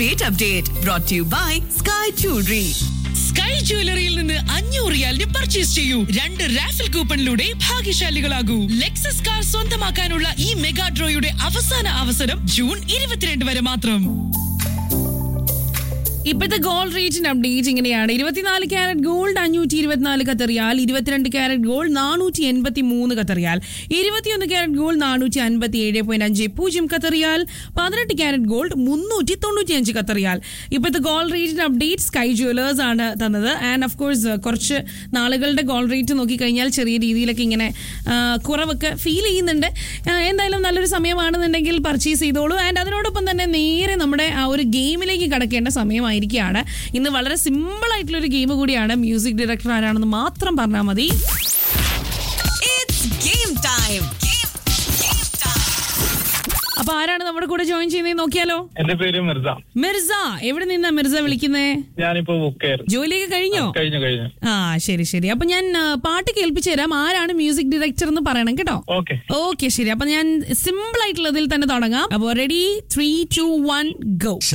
rate update brought to you by Sky Jewelry. Sky ജ്വല്ലറിയിൽ നിന്ന് അഞ്ഞൂറ് റിയാലിന് പർച്ചേസ് ചെയ്യൂ രണ്ട് റാഫൽ കൂപ്പണിലൂടെ ഭാഗ്യശാലികളാകൂ ലെക്സസ് കാർ സ്വന്തമാക്കാനുള്ള ഈ മെഗാ ഡ്രോയുടെ അവസാന അവസരം ജൂൺ ഇരുപത്തിരണ്ട് വരെ മാത്രം ഇപ്പോഴത്തെ ഗോൾഡ് റേറ്റിന്റെ അപ്ഡേറ്റ് ഇങ്ങനെയാണ് ഇരുപത്തിനാല് ക്യാരറ്റ് ഗോൾഡ് അഞ്ഞൂറ്റി ഇരുപത്തിനാല് കത്തറിയാൽ ഇരുപത്തിരണ്ട് ക്യാരറ്റ് ഗോൾഡ് നാനൂറ്റി എൺപത്തി മൂന്ന് കത്തറിയാൽ ഇരുപത്തിയൊന്ന് ക്യാരറ്റ് ഗോൾഡ് നാനൂറ്റി അൻപത്തി ഏഴ് പോയിന്റ് അഞ്ച് പൂജ്യം കത്തറിയാൽ പതിനെട്ട് ക്യാരറ്റ് ഗോൾഡ് മുന്നൂറ്റി തൊണ്ണൂറ്റി അഞ്ച് കത്തറിയാൽ ഇപ്പോഴത്തെ ഗോൾഡ് റേറ്റിന്റെ അപ്ഡേറ്റ് സ്കൈ ജുവലേഴ്സ് ആണ് തന്നത് ആൻഡ് ഓഫ് കോഴ്സ് കുറച്ച് നാളുകളുടെ ഗോൾഡ് റേറ്റ് നോക്കിക്കഴിഞ്ഞാൽ ചെറിയ രീതിയിലൊക്കെ ഇങ്ങനെ ആ, കുറവൊക്കെ ഫീൽ ചെയ്യുന്നുണ്ട് ആ, എന്തായാലും നല്ലൊരു സമയമാണെന്നുണ്ടെങ്കിൽ പർച്ചേസ് ചെയ്തോളൂ ആൻഡ് അതിനോടൊപ്പം തന്നെ നേരെ നമ്മുടെ ആ ഒരു ഗെയിമിലേക്ക് കടക്കേണ്ട സമയമായിരിക്കുകയാണ് ഇന്ന് വളരെ സിമ്പിൾ ആയിട്ടുള്ള ഒരു ഗെയിം കൂടിയാണ് മ്യൂസിക് ഡയറക്ടർ ആരാണെന്ന് മാത്രം പറഞ്ഞാൽ മതി It's game time. Game, game time. അപ്പൊ ആരാണ് നമ്മുടെ കൂടെ ജോയിൻ ചെയ്യുന്നത് നോക്കിയാലോ എന്റെ പേര് മിർസ മിർസ എവിടെ നിന്നാ മിർസ വിളിക്കുന്നേ ഞാനിപ്പോ ബുക്കെയർ ജോലിയൊക്കെ കഴിഞ്ഞോ കഴിഞ്ഞു കഴിഞ്ഞു ആ ശരി ശരി അപ്പൊ ഞാൻ ആ, പാട്ട് കേൾപ്പിച്ചു തരാം ആരാണ് മ്യൂസിക് ഡയറക്ടർ എന്ന് പറയണം കേട്ടോ ഓക്കെ ഓക്കെ ശരി അപ്പൊ ഞാൻ സിമ്പിൾ ആയിട്ടുള്ളതിൽ തന്നെ തുടങ്ങാം അപ്പൊ ready three two one go